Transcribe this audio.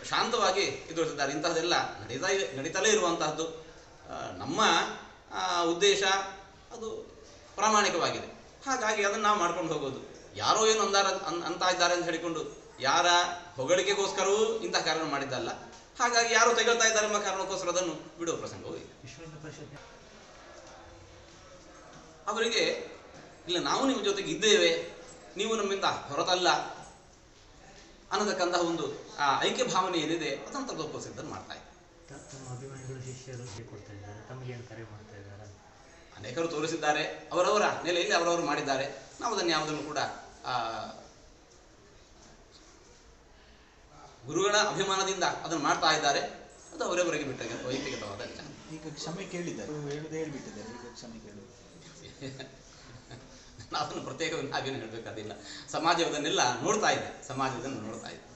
ಶಾಂತವಾಗಿ ಎದುರಿಸಿದ್ದಾರೆ ಇಂತಹದೆಲ್ಲ ನಡೀತಾ ಇದೆ ನಡೀತಲೇ ಇರುವಂತಹದ್ದು ಆ, ನಮ್ಮ ಆ, ಉದ್ದೇಶ ಅದು ಪ್ರಾಮಾಣಿಕವಾಗಿದೆ ಹಾಗಾಗಿ ಅದನ್ನು ನಾವು ಮಾಡ್ಕೊಂಡು ಹೋಗೋದು ಯಾರೋ ಏನು ಅಂದಾರ ಅನ್- ಅಂತ ಇದ್ದಾರೆ ಅಂತ ಹೇಳಿಕೊಂಡು ಯಾರ ಹೊಗಳಿಕೆಗೋಸ್ಕರವೂ ಇಂತಹ ಕಾರಣ ಮಾಡಿದ್ದಲ್ಲ ಹಾಗಾಗಿ ಯಾರು ತೆಗಳ್ತಾ ಇದ್ದಾರೆ ಎಂಬ ಕಾರಣಕ್ಕೋಸ್ಕರ ಅದನ್ನು ಬಿಡುವ ಪ್ರಸಂಗವೂ ಇದೆ ವಿಶ್ವ ಹಿಂದೂ ಪರಿಷತ್ ಅವರಿಗೆ ಇಲ್ಲ ನಾವು ನಿಮ್ಮ ಜೊತೆಗೆ ಇದ್ದೇವೆ ನೀವು ನಮ್ಮಿಂದ ಹೊರತಲ್ಲ ಅನ್ನತಕ್ಕಂತಹ ಒಂದು ಆ ಐಕ್ಯ ಭಾವನೆ ಏನಿದೆ ಅದನ್ನು ತಲುಪಿಸಿದ್ದನ್ನು ಮಾಡ್ತಾ ಇದ್ದಾರೆ ತ- ತಮ್ಮ ಅಭಿಮಾನಿಗಳು ಶಿಷ್ಯರು ಕೊಡ್ತಾ ಇದ್ದಾರೆ ತಮಗೇನು ಕರೆ ಮಾಡ್ತಾ ಇದ್ದಾರೆ ಅನೇಕರು ತೋರಿಸಿದ್ದಾರೆ ಅವರವರ ನೆಲೆಯಲ್ಲಿ ಅವರವರು ಮಾಡಿದ್ದಾರೆ ನಾವು ಅದನ್ನು ಯಾವುದನ್ನು ಕೂಡ ಆ, ಗುರುಗಳ ಅಭಿಮಾನದಿಂದ ಅದನ್ನು ಮಾಡ್ತಾ ಇದ್ದಾರೆ ಅದು ಅವರವರಿಗೆ ಬಿಟ್ಟ ವೈಯಕ್ತಿಕವಾದ ವಿಚಾರ ಈಗ ಕ್ಷಮೆ ಕೇಳಿದ್ದಾರೆ ಹೇಳುದೇ ಹೇಳ್ಬಿಟ್ಟಿದ್ದಾರೆ ಈಗ ಕ್ಷಮೆ ಕೇಳಿ ನಾವು ಅದನ್ನು ಪ್ರತ್ಯೇಕವಾಗಿ ನಾವೇನು ಹೇಳಬೇಕಾದಿಲ್ಲ ಸಮಾಜ ಅದನ್ನೆಲ್ಲ ನೋಡ್ತಾ ಇದೆ ಸಮಾಜ ಇದನ್ನು ನೋಡ್ತಾ ಇದೆ